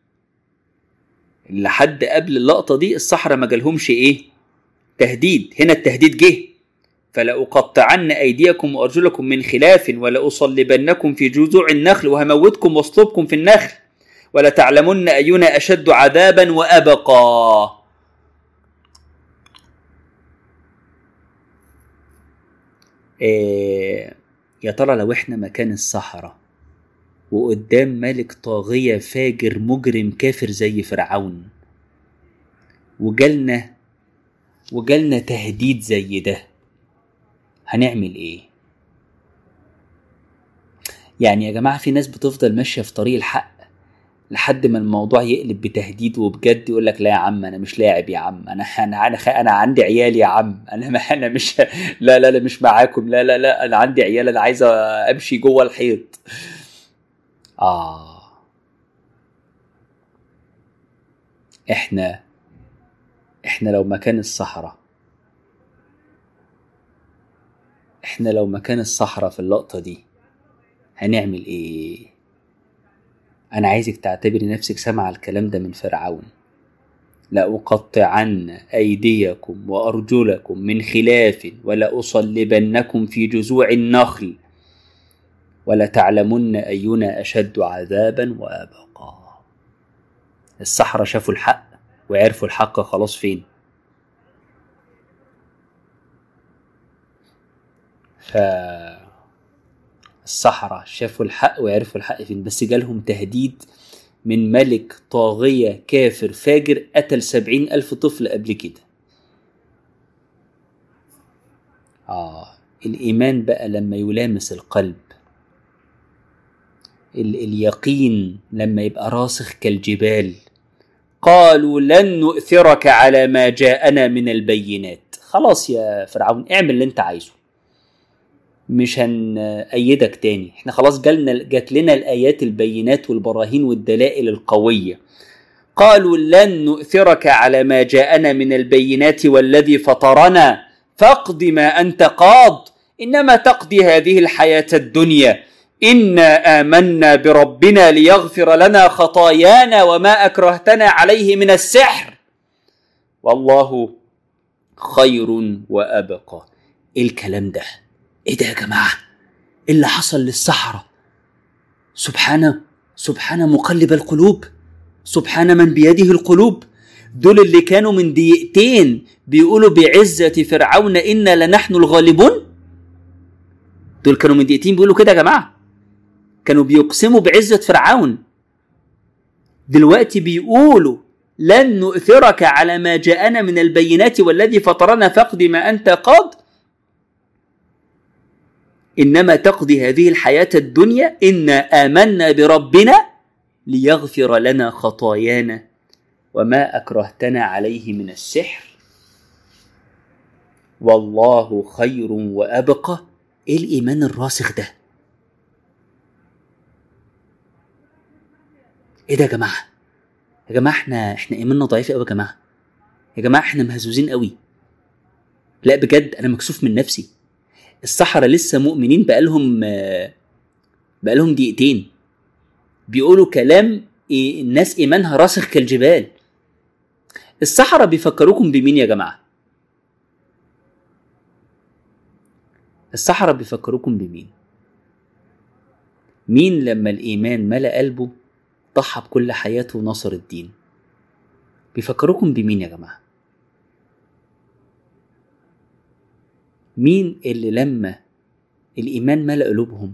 لحد قبل اللقطة دي الصحراء ما جالهمش ايه تهديد هنا التهديد جه فلأقطعن أيديكم وأرجلكم من خلاف ولأصلبنكم في جذوع النخل وهموتكم واصلبكم في النخل ولتعلمن أينا أشد عذابا وأبقى إيه يا ترى لو احنا مكان الصحراء وقدام ملك طاغية فاجر مجرم كافر زي فرعون وجالنا وجالنا تهديد زي ده هنعمل ايه يعني يا جماعة في ناس بتفضل ماشية في طريق الحق لحد ما الموضوع يقلب بتهديد وبجد يقول لك لا يا عم انا مش لاعب يا عم انا انا انا, أنا عندي عيال يا عم انا ما انا مش لا لا لا مش معاكم لا لا لا انا عندي عيال انا عايز امشي جوه الحيط اه احنا احنا لو مكان الصحراء احنا لو مكان الصحراء في اللقطة دي هنعمل ايه أنا عايزك تعتبري نفسك سامعة الكلام ده من فرعون لأقطعن أيديكم وأرجلكم من خلاف ولأصلبنكم في جذوع النخل ولتعلمن أينا أشد عذابا وأبقى السحرة شافوا الحق وعرفوا الحق خلاص فين ف السحرة شافوا الحق وعرفوا الحق فين بس جالهم تهديد من ملك طاغية كافر فاجر قتل سبعين ألف طفل قبل كده آه الإيمان بقى لما يلامس القلب ال- اليقين لما يبقى راسخ كالجبال قالوا لن نؤثرك على ما جاءنا من البينات خلاص يا فرعون اعمل اللي انت عايزه مش هنأيدك تاني احنا خلاص جالنا جات لنا الآيات البينات والبراهين والدلائل القوية قالوا لن نؤثرك على ما جاءنا من البينات والذي فطرنا فاقض ما أنت قاض إنما تقضي هذه الحياة الدنيا إنا آمنا بربنا ليغفر لنا خطايانا وما أكرهتنا عليه من السحر والله خير وأبقى إيه الكلام ده ايه ده يا جماعه ايه اللي حصل للسحره سبحان سبحان مقلب القلوب سبحان من بيده القلوب دول اللي كانوا من دقيقتين بيقولوا بعزة فرعون إنا لنحن الغالبون دول كانوا من دقيقتين بيقولوا كده يا جماعة كانوا بيقسموا بعزة فرعون دلوقتي بيقولوا لن نؤثرك على ما جاءنا من البينات والذي فطرنا فاقض ما أنت قاض انما تقضي هذه الحياه الدنيا انا امنا بربنا ليغفر لنا خطايانا وما اكرهتنا عليه من السحر والله خير وابقى ايه الايمان الراسخ ده ايه ده يا جماعه يا جماعه احنا احنا ايماننا ضعيف قوي يا جماعه يا جماعه احنا مهزوزين قوي لا بجد انا مكسوف من نفسي السحرة لسه مؤمنين بقالهم بقالهم دقيقتين بيقولوا كلام إيه الناس إيمانها راسخ كالجبال السحرة بيفكروكم بمين يا جماعة السحرة بيفكروكم بمين مين لما الإيمان ملأ قلبه ضحى بكل حياته ونصر الدين بيفكروكم بمين يا جماعه مين اللي لما الإيمان ملأ قلوبهم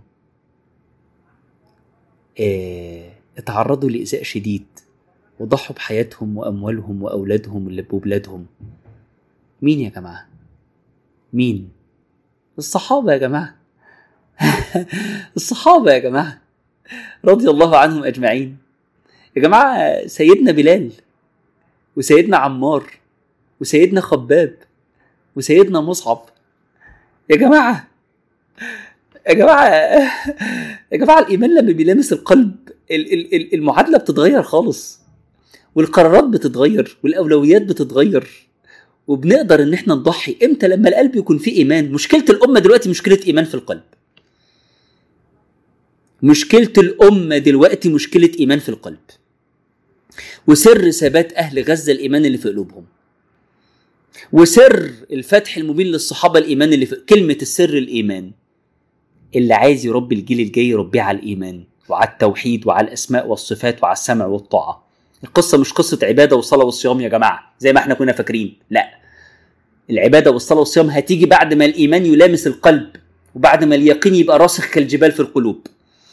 اه اتعرضوا لإيذاء شديد وضحوا بحياتهم وأموالهم وأولادهم اللي بولادهم مين يا جماعة؟ مين؟ الصحابة يا جماعة الصحابة يا جماعة رضي الله عنهم أجمعين يا جماعة سيدنا بلال وسيدنا عمار وسيدنا خباب وسيدنا مصعب يا جماعة يا جماعة يا جماعة الإيمان لما بيلامس القلب المعادلة بتتغير خالص والقرارات بتتغير والأولويات بتتغير وبنقدر إن احنا نضحي إمتى لما القلب يكون فيه إيمان مشكلة الأمة دلوقتي مشكلة إيمان في القلب مشكلة الأمة دلوقتي مشكلة إيمان في القلب وسر ثبات أهل غزة الإيمان اللي في قلوبهم وسر الفتح المبين للصحابة الإيمان اللي في كلمة السر الإيمان اللي عايز يربي الجيل الجاي يربيه على الإيمان وعلى التوحيد وعلى الأسماء والصفات وعلى السمع والطاعة القصة مش قصة عبادة وصلاة والصيام يا جماعة زي ما احنا كنا فاكرين لا العبادة والصلاة والصيام هتيجي بعد ما الإيمان يلامس القلب وبعد ما اليقين يبقى راسخ كالجبال في القلوب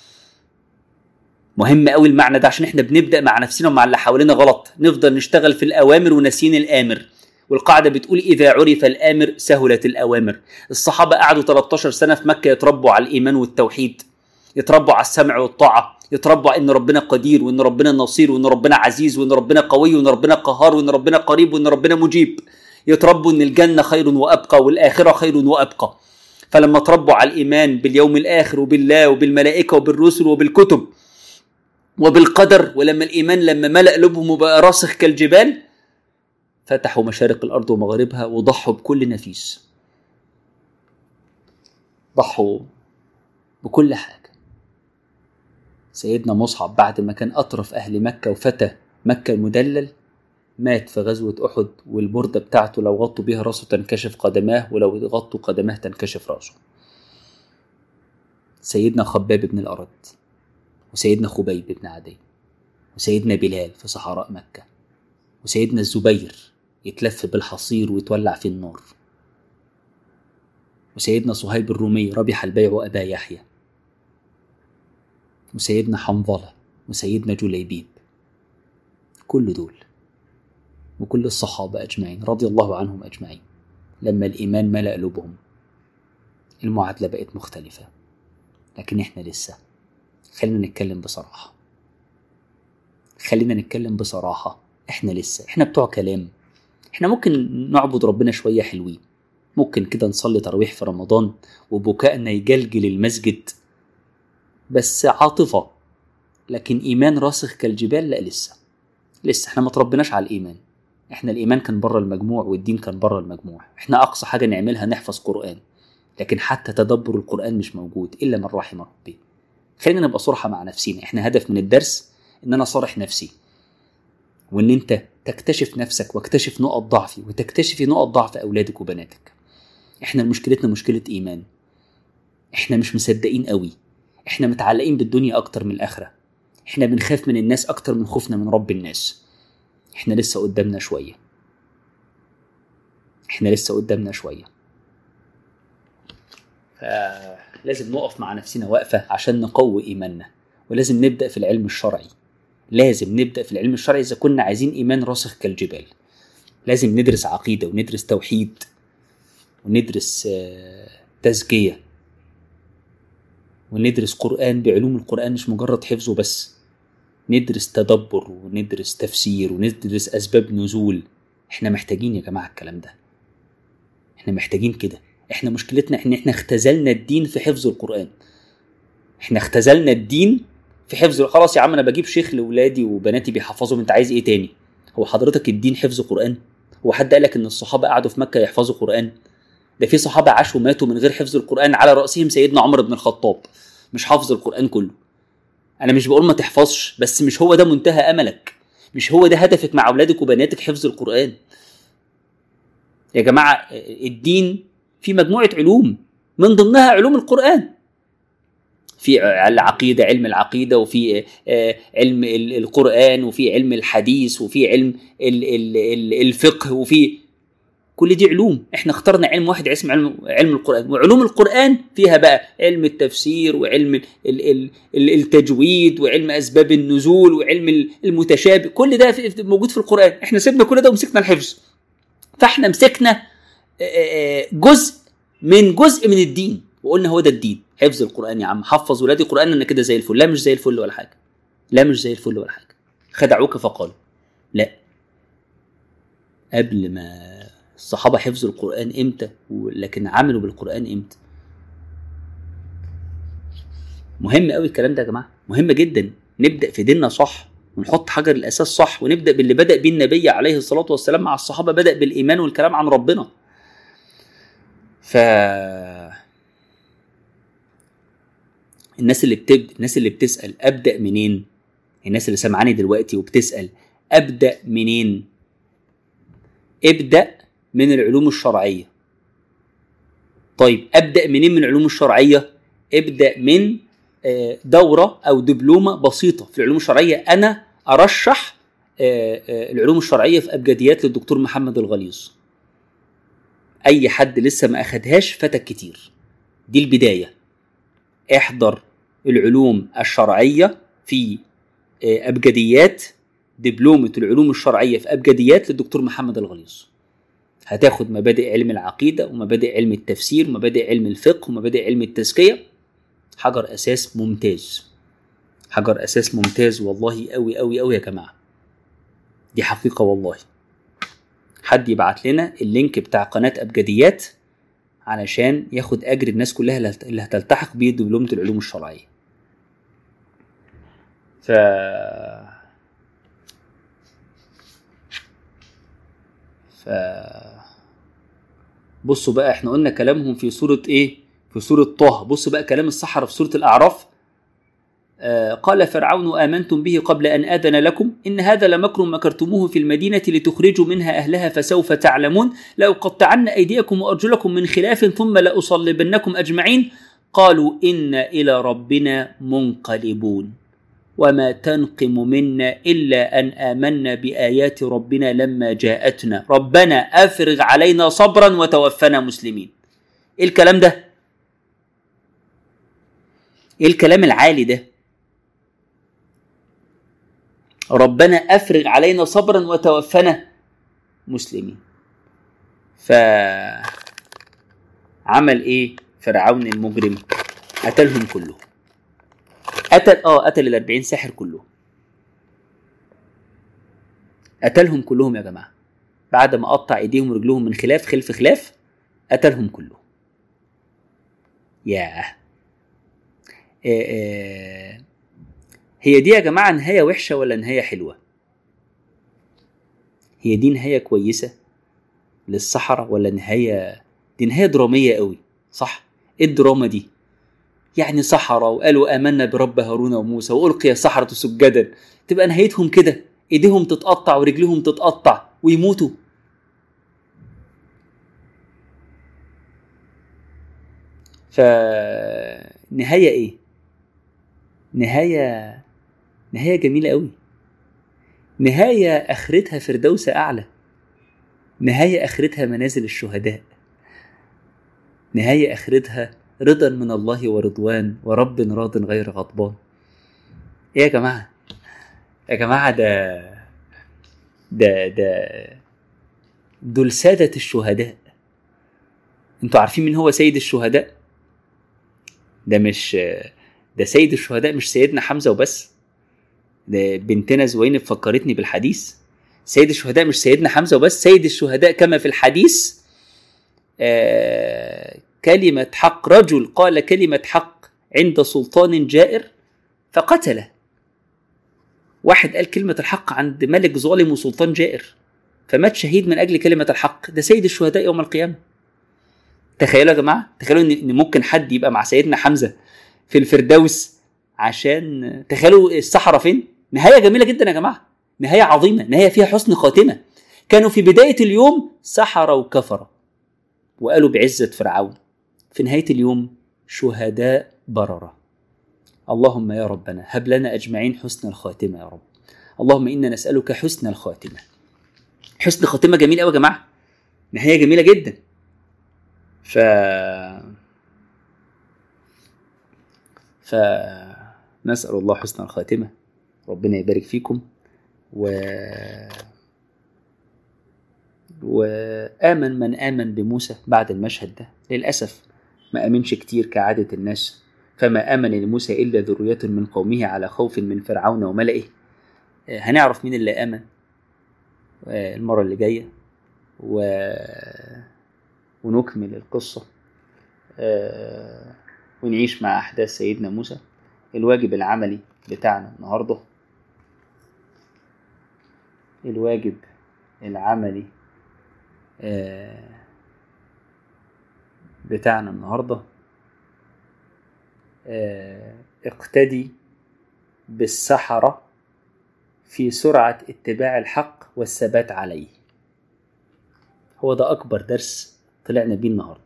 مهم قوي المعنى ده عشان احنا بنبدا مع نفسنا ومع اللي حوالينا غلط نفضل نشتغل في الاوامر وناسيين الامر والقاعده بتقول اذا عرف الامر سهلت الاوامر الصحابه قعدوا 13 سنه في مكه يتربوا على الايمان والتوحيد يتربوا على السمع والطاعه يتربوا على ان ربنا قدير وان ربنا نصير وان ربنا عزيز وان ربنا قوي وان ربنا قهار وان ربنا قريب وان ربنا مجيب يتربوا ان الجنه خير وابقى والاخره خير وابقى فلما تربوا على الايمان باليوم الاخر وبالله وبالملائكه وبالرسل وبالكتب وبالقدر ولما الايمان لما ملا قلوبهم وبقى راسخ كالجبال فتحوا مشارق الارض ومغاربها وضحوا بكل نفيس ضحوا بكل حاجه سيدنا مصعب بعد ما كان أطرف أهل مكة وفتى مكة المدلل مات في غزوة أحد والبردة بتاعته لو غطوا بيها راسه تنكشف قدماه ولو غطوا قدماه تنكشف راسه سيدنا خباب بن الأرد وسيدنا خبيب بن عدي وسيدنا بلال في صحراء مكة وسيدنا الزبير يتلف بالحصير ويتولع في النار وسيدنا صهيب الرومي ربح البيع أبا يحيى وسيدنا حنظلة وسيدنا جليبيب كل دول وكل الصحابة أجمعين رضي الله عنهم أجمعين لما الإيمان ملأ قلوبهم المعادلة بقت مختلفة لكن إحنا لسه خلينا نتكلم بصراحة خلينا نتكلم بصراحة إحنا لسه إحنا بتوع كلام إحنا ممكن نعبد ربنا شوية حلوين ممكن كده نصلي تراويح في رمضان وبكائنا يجلجل المسجد بس عاطفة لكن إيمان راسخ كالجبال لا لسه لسه احنا ما تربناش على الإيمان احنا الإيمان كان بره المجموع والدين كان بره المجموع احنا أقصى حاجة نعملها نحفظ قرآن لكن حتى تدبر القرآن مش موجود إلا من رحم ربي خلينا نبقى صرحة مع نفسينا احنا هدف من الدرس ان انا صارح نفسي وان انت تكتشف نفسك واكتشف نقط ضعفي وتكتشفي نقط ضعف اولادك وبناتك احنا مشكلتنا مشكلة ايمان احنا مش مصدقين قوي احنا متعلقين بالدنيا اكتر من الاخرة احنا بنخاف من الناس اكتر من خوفنا من رب الناس احنا لسه قدامنا شوية احنا لسه قدامنا شوية فلازم نقف مع نفسنا وقفة عشان نقوي إيماننا ولازم نبدأ في العلم الشرعي لازم نبدأ في العلم الشرعي إذا كنا عايزين إيمان راسخ كالجبال لازم ندرس عقيدة وندرس توحيد وندرس تزكية وندرس قرآن بعلوم القرآن مش مجرد حفظه بس ندرس تدبر وندرس تفسير وندرس أسباب نزول احنا محتاجين يا جماعة الكلام ده احنا محتاجين كده احنا مشكلتنا ان احنا اختزلنا الدين في حفظ القرآن احنا اختزلنا الدين في حفظ خلاص يا عم انا بجيب شيخ لاولادي وبناتي بيحفظوا انت عايز ايه تاني هو حضرتك الدين حفظ قرآن هو حد قالك ان الصحابة قعدوا في مكة يحفظوا قرآن ده في صحابة عاشوا ماتوا من غير حفظ القرآن على رأسهم سيدنا عمر بن الخطاب مش حافظ القرآن كله انا مش بقول ما تحفظش بس مش هو ده منتهى املك مش هو ده هدفك مع اولادك وبناتك حفظ القرآن يا جماعة الدين في مجموعة علوم من ضمنها علوم القرآن في العقيدة علم العقيدة وفي علم القرآن وفي علم الحديث وفي علم الفقه وفي كل دي علوم احنا اخترنا علم واحد اسمه علم علم القرآن وعلوم القرآن فيها بقى علم التفسير وعلم التجويد وعلم أسباب النزول وعلم المتشابه كل ده موجود في القرآن احنا سيبنا كل ده ومسكنا الحفظ فاحنا مسكنا جزء من جزء من الدين وقلنا هو ده الدين حفظ القران يا عم حفظ ولادي قران انا كده زي الفل لا مش زي الفل ولا حاجه لا مش زي الفل ولا حاجه خدعوك فقالوا لا قبل ما الصحابه حفظوا القران امتى لكن عملوا بالقران امتى مهم قوي الكلام ده يا جماعه مهم جدا نبدا في ديننا صح ونحط حجر الاساس صح ونبدا باللي بدا بيه النبي عليه الصلاه والسلام مع الصحابه بدا بالايمان والكلام عن ربنا ف الناس اللي بتب... الناس اللي بتسال ابدا منين الناس اللي سمعاني دلوقتي وبتسال ابدا منين ابدا من العلوم الشرعيه طيب ابدا منين من العلوم الشرعيه ابدا من دوره او دبلومه بسيطه في العلوم الشرعيه انا ارشح العلوم الشرعيه في ابجديات للدكتور محمد الغليظ اي حد لسه ما اخدهاش فاتك كتير دي البدايه احضر العلوم الشرعيه في ابجديات دبلومه العلوم الشرعيه في ابجديات للدكتور محمد الغليظ هتاخد مبادئ علم العقيده ومبادئ علم التفسير ومبادئ علم الفقه ومبادئ علم التزكيه حجر اساس ممتاز حجر اساس ممتاز والله قوي قوي قوي يا جماعه دي حقيقه والله حد يبعت لنا اللينك بتاع قناه ابجديات علشان ياخد اجر الناس كلها اللي هتلتحق بيه دبلومه العلوم الشرعيه ف ف بصوا بقى احنا قلنا كلامهم في سوره ايه في سوره طه بصوا بقى كلام السحرة في سوره الاعراف آه، قال فرعون آمنتم به قبل أن آذن لكم إن هذا لمكر مكرتموه في المدينة لتخرجوا منها أهلها فسوف تعلمون لأقطعن أيديكم وأرجلكم من خلاف ثم لأصلبنكم أجمعين قالوا إنا إلى ربنا منقلبون وما تنقم منا إلا أن آمنا بآيات ربنا لما جاءتنا ربنا أفرغ علينا صبرا وتوفنا مسلمين إيه الكلام ده؟ إيه الكلام العالي ده؟ ربنا افرغ علينا صبرا وتوفنا مسلمين ف عمل ايه فرعون المجرم قتلهم كلهم قتل اه قتل ال 40 ساحر كلهم قتلهم كلهم يا جماعه بعد ما قطع ايديهم ورجلهم من خلاف خلف خلاف قتلهم كلهم ياه آه آه هي دي يا جماعة نهاية وحشة ولا نهاية حلوة؟ هي دي نهاية كويسة للصحراء ولا نهاية دي نهاية درامية قوي صح؟ ايه الدراما دي؟ يعني صحراء وقالوا آمنا برب هارون وموسى وألقي السحرة سجدا تبقى نهايتهم كده ايديهم تتقطع ورجلهم تتقطع ويموتوا فنهاية ايه؟ نهاية نهاية جميلة قوي نهاية آخرتها فردوس أعلى نهاية آخرتها منازل الشهداء نهاية آخرتها رضا من الله ورضوان ورب راض غير غضبان ايه يا جماعة يا جماعة ده ده ده دول سادة الشهداء انتوا عارفين مين هو سيد الشهداء ده مش ده سيد الشهداء مش سيدنا حمزة وبس ده بنتنا زوينب فكرتني بالحديث سيد الشهداء مش سيدنا حمزة وبس سيد الشهداء كما في الحديث آه كلمة حق رجل قال كلمة حق عند سلطان جائر فقتله واحد قال كلمة الحق عند ملك ظالم وسلطان جائر فمات شهيد من أجل كلمة الحق ده سيد الشهداء يوم القيامة تخيلوا يا جماعة تخيلوا إن ممكن حد يبقى مع سيدنا حمزة في الفردوس عشان تخيلوا الصحراء فين نهاية جميلة جدا يا جماعة نهاية عظيمة نهاية فيها حسن خاتمة كانوا في بداية اليوم سحرة وكفرة وقالوا بعزة فرعون في نهاية اليوم شهداء بررة اللهم يا ربنا هب لنا أجمعين حسن الخاتمة يا رب اللهم إنا نسألك حسن الخاتمة حسن خاتمة جميل أوي يا جماعة نهاية جميلة جدا ف فنسأل الله حسن الخاتمة ربنا يبارك فيكم و وآمن من آمن بموسى بعد المشهد ده للأسف ما آمنش كتير كعادة الناس فما آمن لموسى إلا ذرية من قومه على خوف من فرعون وملئه هنعرف مين اللي آمن المرة اللي جاية و... ونكمل القصة ونعيش مع أحداث سيدنا موسى الواجب العملي بتاعنا النهاردة الواجب العملي بتاعنا النهاردة اقتدي بالسحرة في سرعة اتباع الحق والثبات عليه هو ده أكبر درس طلعنا بيه النهاردة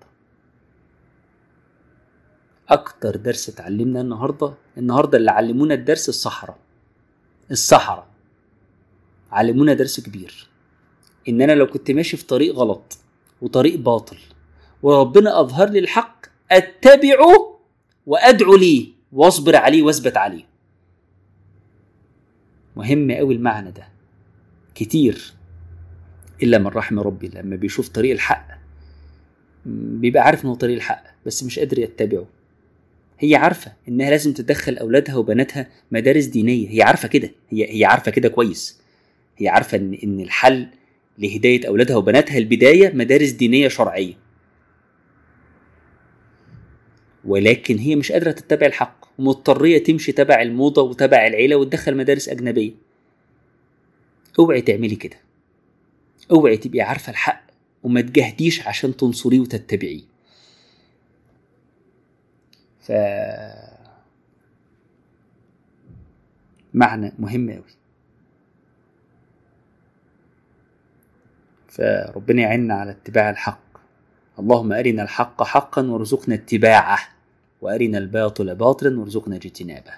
أكتر درس اتعلمنا النهاردة النهاردة اللي علمونا الدرس الصحراء الصحراء علمونا درس كبير إن أنا لو كنت ماشي في طريق غلط وطريق باطل وربنا أظهر لي الحق أتبعه وأدعو ليه واصبر عليه واثبت عليه مهم قوي المعنى ده كتير إلا من رحم ربي لما بيشوف طريق الحق بيبقى عارف إنه طريق الحق بس مش قادر يتبعه هي عارفة إنها لازم تدخل أولادها وبناتها مدارس دينية هي عارفة كده هي هي عارفة كده كويس هي عارفة إن إن الحل لهداية أولادها وبناتها البداية مدارس دينية شرعية ولكن هي مش قادرة تتبع الحق ومضطرية تمشي تبع الموضة وتبع العيلة وتدخل مدارس أجنبية اوعي تعملي كده اوعي تبقي عارفة الحق وما تجهديش عشان تنصريه وتتبعيه ف معنى مهم أوي فربنا يعيننا على اتباع الحق اللهم أرنا الحق حقا وارزقنا اتباعه وأرنا الباطل باطلا وارزقنا اجتنابه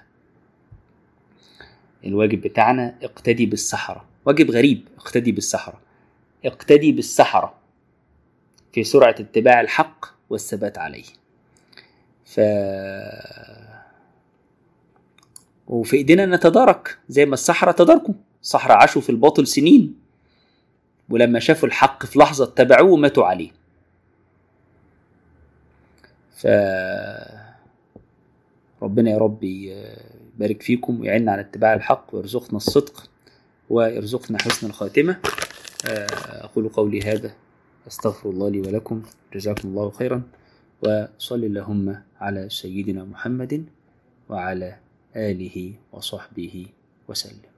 الواجب بتاعنا اقتدي بالسحرة واجب غريب اقتدي بالسحرة اقتدي بالسحرة في سرعة اتباع الحق والثبات عليه ف وفي ايدينا نتدارك زي ما السحرة تداركوا السحرة عاشوا في الباطل سنين ولما شافوا الحق في لحظة اتبعوه وماتوا عليه ف ربنا يا رب يبارك فيكم ويعيننا على اتباع الحق ويرزقنا الصدق ويرزقنا حسن الخاتمة أقول قولي هذا أستغفر الله لي ولكم جزاكم الله خيرا وصل اللهم على سيدنا محمد وعلى آله وصحبه وسلم